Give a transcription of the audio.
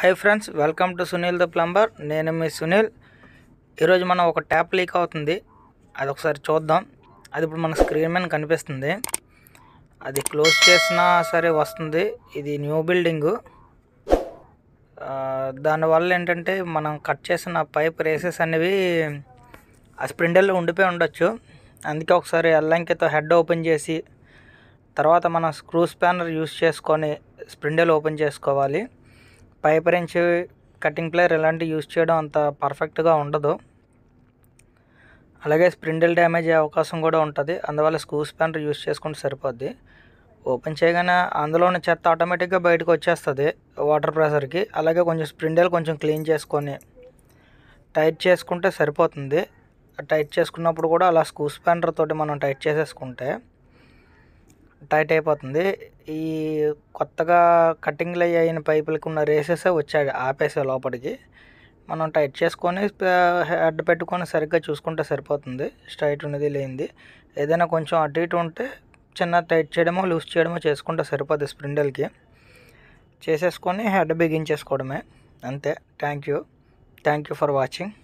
hi friends welcome to Sunil the plumber నేను మీ సునీల్ ఈరోజు మనం ఒక ట్యాప్ లీక్ అవుతుంది అది ఒకసారి చూద్దాం అది ఇప్పుడు మన స్క్రీన్ మీద కనిపిస్తుంది అది క్లోజ్ చేసినా సరే వస్తుంది ఇది న్యూ బిల్డింగు దానివల్ల ఏంటంటే మనం కట్ చేసిన పైప్ రేసెస్ అనేవి ఆ స్ప్రిండల్లో ఉండిపోయి ఉండొచ్చు అందుకే ఒకసారి ఎల్లంకితో హెడ్ ఓపెన్ చేసి తర్వాత మనం స్క్రూ స్పానర్ యూస్ చేసుకొని స్ప్రిండల్ ఓపెన్ చేసుకోవాలి పైప్ రెంచ్ కటింగ్ ప్లేయర్ ఇలాంటివి యూస్ చేయడం అంత పర్ఫెక్ట్గా ఉండదు అలాగే స్ప్రిండిల్ డ్యామేజ్ అయ్యే అవకాశం కూడా ఉంటుంది అందువల్ల స్క్రూ స్పానర్ యూస్ చేసుకుంటే సరిపోద్ది ఓపెన్ చేయగానే అందులో ఉన్న చెత్త ఆటోమేటిక్గా బయటకు వచ్చేస్తుంది వాటర్ ప్రెషర్కి అలాగే కొంచెం స్ప్రిండిల్ కొంచెం క్లీన్ చేసుకొని టైట్ చేసుకుంటే సరిపోతుంది టైట్ చేసుకున్నప్పుడు కూడా అలా స్క్రూ స్పానర్ తోటి మనం టైట్ చేసేసుకుంటే టైట్ అయిపోతుంది ఈ కొత్తగా కటింగ్లు అయిన పైపులకి ఉన్న రేసెస్ వచ్చాయి ఆపేసే లోపలికి మనం టైట్ చేసుకొని హెడ్ పెట్టుకొని సరిగ్గా చూసుకుంటే సరిపోతుంది స్ట్రైట్ ఉన్నది లేనిది ఏదైనా కొంచెం అటు ఇటు ఉంటే చిన్న టైట్ చేయడమో లూజ్ చేయడమో చేసుకుంటే సరిపోతుంది స్ప్రిండల్కి చేసేసుకొని హెడ్ బిగించేసుకోవడమే అంతే thank you thank you for watching